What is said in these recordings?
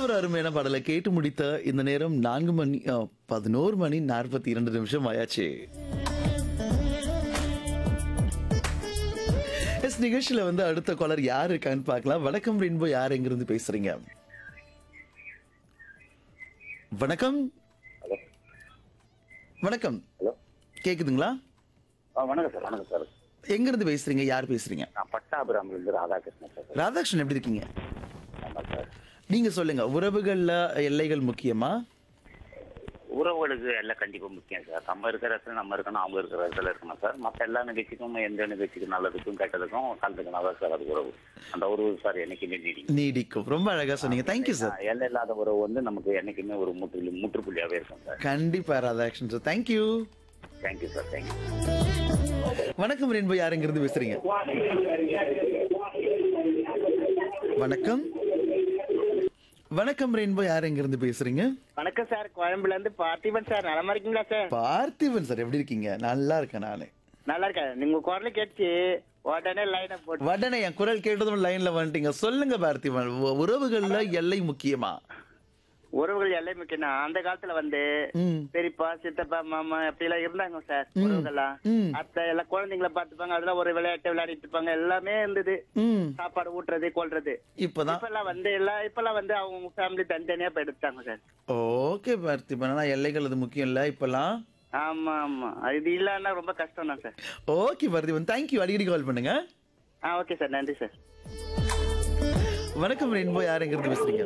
ஒரு அருமையான பாடலை கேட்டு முடித்த இந்த நேரம் நான்கு மணி பதினோரு மணி நாற்பத்தி இரண்டு நிமிஷம் ஆயாச்சு எஸ் நிகழ்ச்சியில வந்து அடுத்த காலர் யார் இருக்கான்னு பார்க்கலாம் வணக்கம் ரெயின்போ யார் எங்கிருந்து பேசுறீங்க வணக்கம் ஹலோ வணக்கம் ஹலோ கேக்குதுங்களா ஆ வணக்கம் சார் வணக்கம் சார் எங்கிருந்து பேசுறீங்க யார் பேசுறீங்க நான் பட்டாபுரம்லேருந்து ராதாகிருஷ்ணன் சார் ராதாகிருஷ்ணன் எப்படி இருக்கீங்க ஆமாம் சார் நீங்க சொல்லுங்க உறவுகள்ல எல்லைகள் முக்கியமா உறவுகளுக்கு எல்லாம் கண்டிப்பாக முக்கியம் சார் நம்ம இருக்கிற இடத்துல நம்ம இருக்கணும் அவங்க இருக்கிற இடத்துல இருக்கணும் சார் மற்ற எல்லா நிகழ்ச்சிக்கும் எந்த நிகழ்ச்சிக்கும் நல்லதுக்கும் கெட்டதுக்கும் கலந்துக்கணும் தான் சார் அது உறவு அந்த உறவு சார் என்னைக்குமே நீடிக்கும் நீடிக்கும் ரொம்ப அழகா சொன்னீங்க தேங்க்யூ சார் எல்லை இல்லாத உறவு வந்து நமக்கு என்னைக்குமே ஒரு முற்று முற்றுப்புள்ளியாகவே இருக்கும் சார் கண்டிப்பா Radhakrishnan sir thank you thank you sir thank you வணக்கம் ரெயின்போ யாருங்கிறது பேசுறீங்க வணக்கம் வணக்கம் ரெயின்போ யாருங்கிறது பேசுறீங்க வணக்கம் சார் கோயம்புல இருந்து பார்த்திபன் சார் நலமா இருக்கீங்களா சார் பார்த்திபன் சார் எப்படி இருக்கீங்க நல்லா இருக்கேன் நானு நல்லா இருக்கேன் நீங்க குரல கேட்டுச்சு உடனே லைனை போட்டு வடனே என் குரல் கேட்டதும் லைன்ல வந்துட்டீங்க சொல்லுங்க பார்த்திபன் உ- உறவுகள்ல எல்லை முக்கியமா உறவுகள் எல்லாம் முக்கியம் அந்த காலத்துல வந்து ம் பெரியப்பா சித்தப்பா மாமா அப்படி எல்லாம் இருந்தாங்க சார் உறவுகள்லாம் ம். அத்தை எல்லாம் குழந்தைங்கள பாத்துப்பாங்க அதெல்லாம் ஒரு விளையாட்டு விளையாடிட்டு இருப்பாங்க எல்லாமே இருந்தது ம் சாப்பாடு ஊட்டுறது கொள்றது இப்பதான் இப்பெல்லாம் வந்து எல்லாம் இப்பெல்லாம் வந்து அவங்க ஃபேமிலி தனித்தனியா போய் எடுத்தாங்க சார் ஓகே பார்த்திபன் ஆனா எல்லைகள் அது முக்கியம் இல்ல இப்பெல்லாம் ஆமா ஆமா இது இல்லன்னா ரொம்ப கஷ்டம் தான் சார் ஓகே பார்த்திபன் தேங்க்யூ அடிக்கடி கால் பண்ணுங்க ஆ ஓகே சார் நன்றி சார் வணக்கம் ரெயின்போ யாருங்கிறது பேசுறீங்க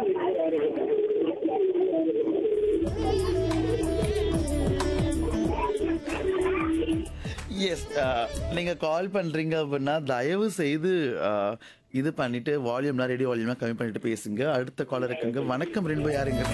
எஸ் நீங்க கால் பண்றீங்க அப்படின்னா தயவு செய்து uh, இது பண்ணிட்டு வால்யூம்லாம் ரேடியோ வால்யூம்லாம் கம்மி பண்ணிட்டு பேசுங்க அடுத்த காலர் இருக்குங்க வணக்கம் ரெயின்போ யாருங்க